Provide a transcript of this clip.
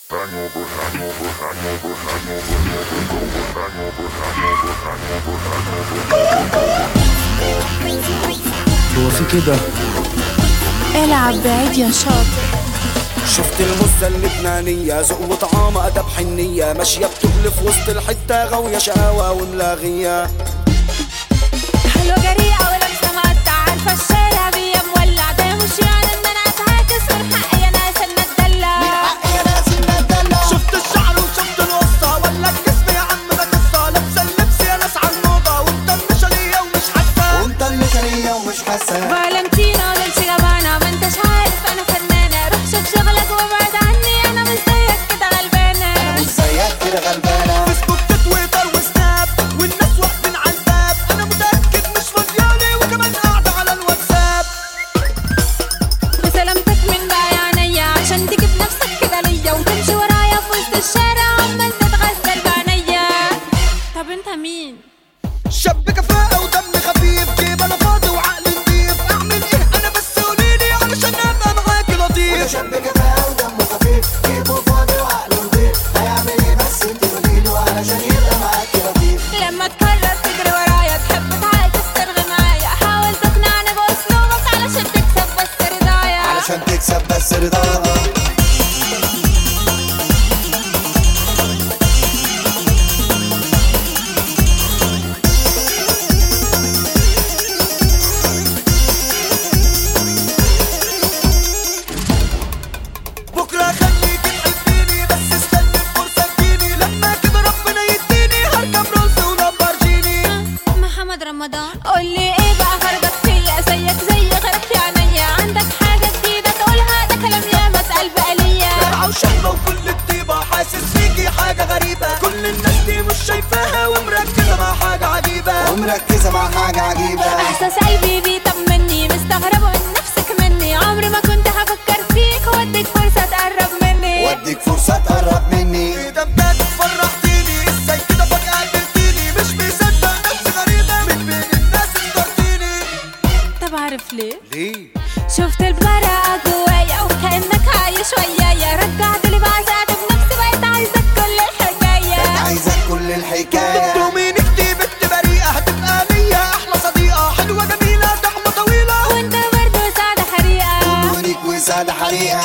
هو في كده العب بعيد يا شاطر شفت المزة اللبنانية ذوق وطعام أدب حنية ماشية بتغلف وسط الحتة غاوية شقاوة وملاغية حلوة جريئة ولابسة مقطع عارفة الشارع بيا مولع ده مش يعني ان انا اتعاكس من حقي يا ناس ان اتدلع شفت الشعر وشفت القصة ولا الجسم يا عم ده قصة لابسة اللبس يا ناس على الموضة وانت المشارية ومش حاسة وانت اللي شقية ومش حاسة فالنتينا ودولتشي جابانا ما انتش عارف انا فنانة روح شوف شغلك وابعد عني انا مش زيك كده غلبانة مش زيك كده غلبانة فيسبوك تويتر وسناب والناس واقفين على الباب انا متأكد مش فاضيالي وكمان قاعدة على الواتساب بسلامتك من بقى عينيا عشان تجيب نفسك كده ليا وتمشي ورايا في وسط الشارع عمال تتغزل بعينيا طب انت مين؟ شاب كفاءة ودم خفيف جيب انا فاضي وعقل نضيف اعمل ايه انا بس قوليلي علشان ابقى معاكي وده لطيف شاب كفاءة ودمه خفيف جيبه فاضي وعقله نضيف هيعمل ايه بس انت قوليله علشان يبقى معاكي لطيف لما تقرر تجري ورايا تحب تعاكس ترغي معايا حاول تقنعني باسلوبك علشان تكسب بس رضايا علشان تكسب بس رضاها بكرة خليكي تحبيني بس استني الفرصة تجيني لما كده ربنا يديني هركب رولز ولامبرجيني محمد رمضان قولي ايه بقى فرضك فيا زيك زي غيرك يا عينيا عندك حاجة جديدة تقولها ده كلام يا مسأل بقلية جدعة وشهرة وكل الطيبة حاسس فيكي حاجة غريبة كل الناس دي مش شايفاها ومركزة مع حاجة عجيبة ومركزة مع حاجة عجيبة احساس قلبي بيطمني مستغربة من نفسك مني عمري ما كنت هفكر فيك واديك فرصة تقرب مني واديك فرصة تقرب مني ايه ده بجد فرحتيني ازاي كده فجأة قابلتيني مش مصدق نفسي غريبة من بين الناس اخترتيني طب عارف ليه؟ ليه؟ شفت البراءة جوايا وكأنك عايش ويايا رجعت لي بعزقت بنفسي بقيت عايزك كل الحكاية عايزك كل الحكاية دومينيك دي بنت بريئة هتبقى ليا أحلى صديقة حلوة جميلة ضحمة طويلة وانت برضه سعادة حريقة ونيك وسعد حريقة